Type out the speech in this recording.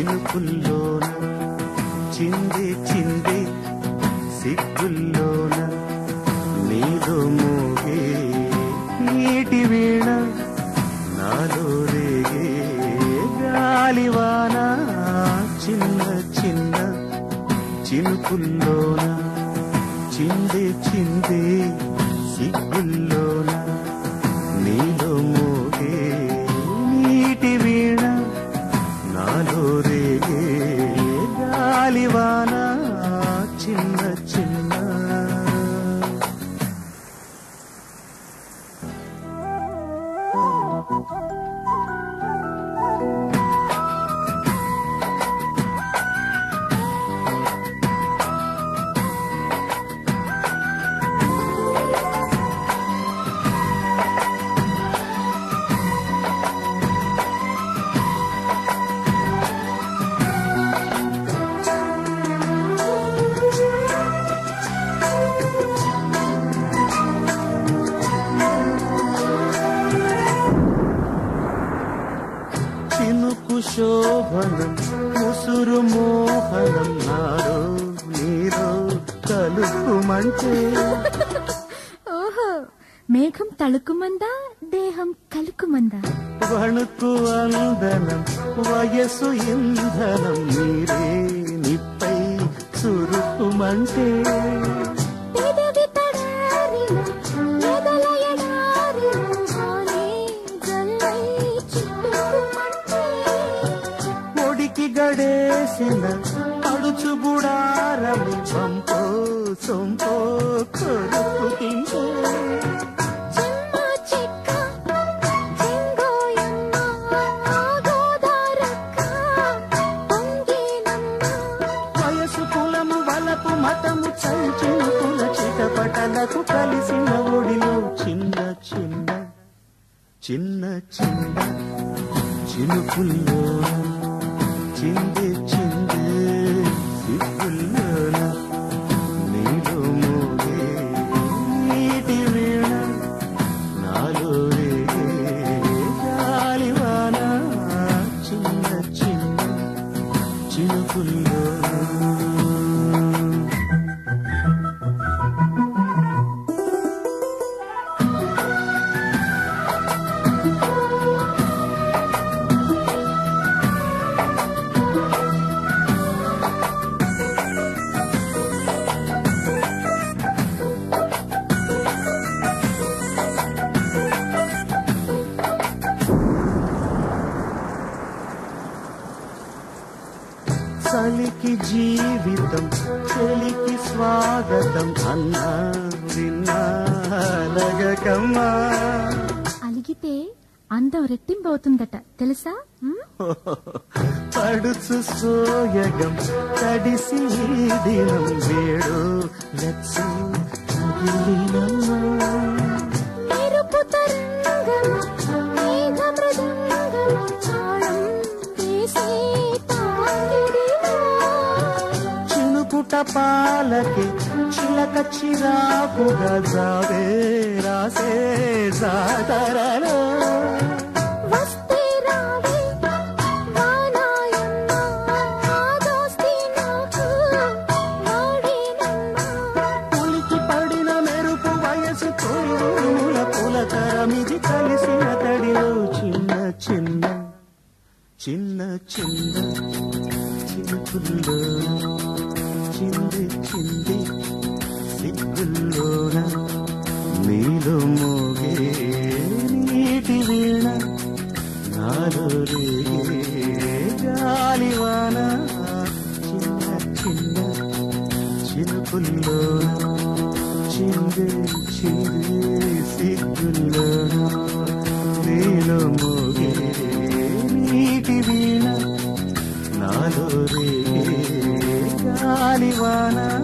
చినుకుల్లోన చింది చింది సిగ్గుల్లోన నీలో మోగే నీటి వీణ నాలో రేగే గాలివాన చిన్న చిన్న చినుకుల్లోన చింది చింది సిగ్గుల్లోన నీలో మోగే నీటి వీణ నాలో రేగే గాలివాన చిన్న చిన్న చినుకు శోభనం ముసురు మోహనం నాలో నీలో కలుపుమంటే ఓహో మేఘం తళుకుమందా దేహం కలుకుమందా వణుకు అందనం వయసు ఇంధనం నీరే నిప్పై చురుకుమంటే పెదవి తడారిన ఎదల ఎడారిన గాలి జల్లై చుట్టుకుమంటే ఒడికి గడేసిన అడుచు గుడారము పంపో సొంపో కొరుకు తింటే చెమ్మ చెక్క చెంగోయమ్మ గోదారక్క పొంగినమ్మ వయసు కులము వలపు మతము చల్చిన కుల చిటపటలకు కలిసిన ఒడిలో చిన్న చిన్న చిన్న చిన్న చినుకుల్లో చింది చింది సిగ్గుల్లోన నీలో మోగే నీటి వీణ నాలో రేగే గాలివాన చిన్న చిన్న చినుకుల్లో చలికి జీవితం చలికి స్వాగతం అన్నా విన్నాలగకమ్మా అలిగితే అందం రెట్టింపవుతుందట తెలుసా ఉమ్? పడుచు సోయగం తడిసి ఈ దినం వేడు లచ్చు తగిలినమ్మా మెరుపు తరంగం మేఘ మృదంగం తాళం వేసే తాకిడిలో చినుకుట పాలకి చిలక చిరాకుగా జావే రాసే జాతరలో వస్తే రావే వానాయమ్మ ఆ దోస్తి నాకు వాడేనమ్మ పులికి పడిన మెరుపు వయసు తోడుల పులకరమిది కలిసిన తడిలో చిన్న చిన్న చిన్న చిన్న చినుకుల్లో చింది చింది సిగ్గుల్లోన నీలో మోగే నీటి వీణ నాలో రేగే గాలివాన చిన్న చిన్న చినుకుల్లోన చింది చింది సిగ్గుల్లోన నీలో మోగే నీటి వీణ నాలో రేగే గాలివాన